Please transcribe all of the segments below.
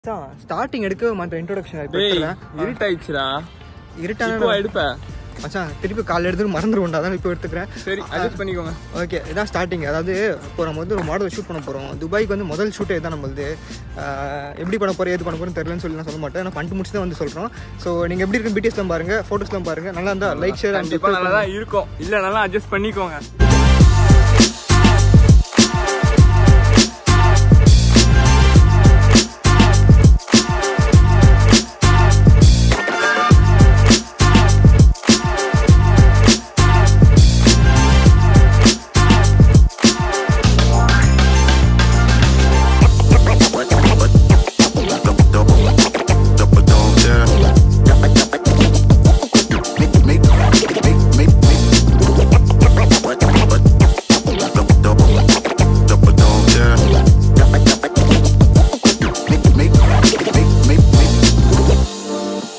Starting எடுக்கவே மாட்டேன் introduction டேய் இருட்டாயிடுச்சுடா இப்போ இருட்டான எடுப்ப மச்சான் திருப்பி காலைல எடுத்து மறந்துடுவோம்டா அதான் இப்போ எடுத்துக்கிறேன் சரி அட்ஜஸ்ட் பண்ணிக்கோங்க ஓகே இதான் ஸ்டார்டிங் அதாவது இப்போ நம்ம வந்து ஒரு மாடல் ஷூட் பண்ண போகிறோம் துபாய்க்கு வந்து முதல் ஷூட்டே தான் நம்மளுது ஆஹ் எப்படி பண்ண போகிறோம் ஏது பண்ண போகிறோம் தெரியலன்னு சொல்லி நான் சொல்ல மாட்டேன் நான் பண்ணிட்டு முடிச்சு தான் வந்து சொல்கிறோம் ஸோ நீங்கள் எப்படி இருக்கு பிடிஎஸ்லாம் பாருங்க ஃபோட்டோஸ்லாம் பாருங்க நல்லா இருந்தால் லைக் ஷேர் அண்ட் கண்டிப்பா நல்லா தான் இருக்கும் இல்ல நல்லா அட்ஜஸ்ட் பண்ணிக்கோங்க double dog, yeah. Make, make, make, make, make. What, what? Double, double, double dog, yeah. Make, make, make, make, make.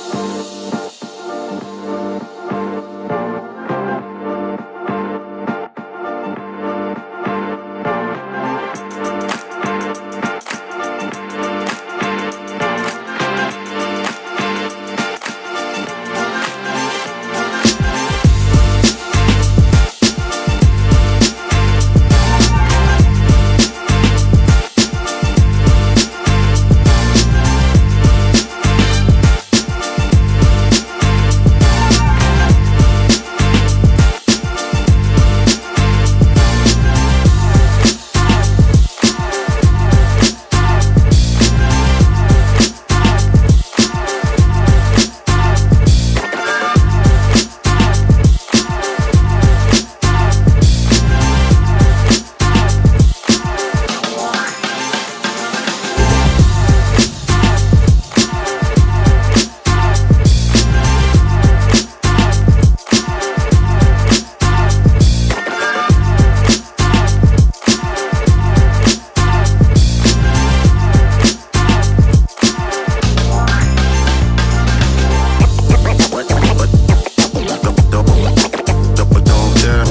What, what? Double, double, double dog, yeah.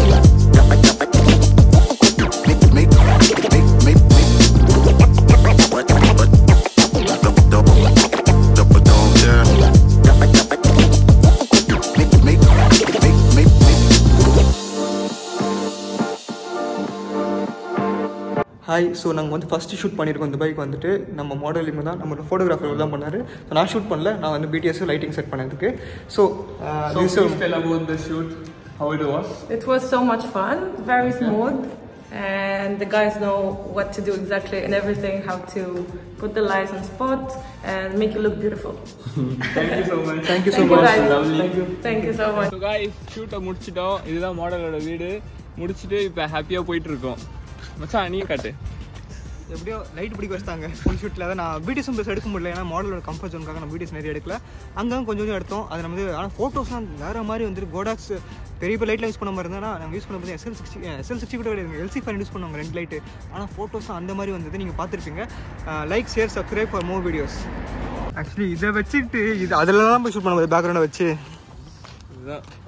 Make, make, make, make, make. What, what? Double, double, double dog, yeah. Make, make, make, make, make. Hi so நாங்கள் வந்து first shoot பண்ணியிருக்கோம் துபாய்க்கு வந்துட்டு நம்ம modelling தான் நம்ம photographer தான் பண்ணார் ஸோ நான் ஷூட் பண்ணல நான் வந்து பிடிஎஸ் லைட்டிங் செட் பண்ணதுக்கு so So please tell about the shoot, how it was. It was so much fun, very smooth, and the guys know what to do exactly and everything, how to put the lights on spot and make it look beautiful. Thank you so much. Thank you so Thank you, much. guys. Lovely. Thank you so much. So guys, ஷூட்டை முடிச்சிட்டோம் இதுதான் மாடலோட வீடு முடிச்சிட்டு இப்போ ஹாப்பியாக போயிட்டு இருக்கோம் மச்சான் நீ காட்டு எப்படியோ லைட் பிடிக்க வச்சிட்டாங்க ஃபுல் ஷூட்டில் தான் நான் பிடிஎஸும் பெருசாக எடுக்க முடியல ஏன்னா மாடலோட கம்ஃபர்ட் ஜோனுக்காக நான் பிடிஎஸ் நிறைய எடுக்கல அங்கே கொஞ்சம் கொஞ்சம் எடுத்தோம் அது நம்ம வந்து ஆனால் ஃபோட்டோஸ்லாம் வேறு மாதிரி வந்துட்டு கோடாக்ஸ் பெரிய பெரிய லைட்லாம் யூஸ் பண்ண மாதிரி இருந்தால் நாங்கள் யூஸ் பண்ண போது எஸ்எல் சிக்ஸ்டி எஸ்எல் சிக்ஸ்டி கூட கிடையாது எல்சி ஃபைன் யூஸ் பண்ணுவாங்க ரெண்டு லைட்டு ஆனால் ஃபோட்டோஸ் அந்த மாதிரி வந்தது நீங்கள் பார்த்துருப்பீங்க like share subscribe for more videos actually இதை வச்சுட்டு இது அதில் தான் போய் ஷூட் பண்ண பேக்ரவுண்டை வச்சு இதுதான்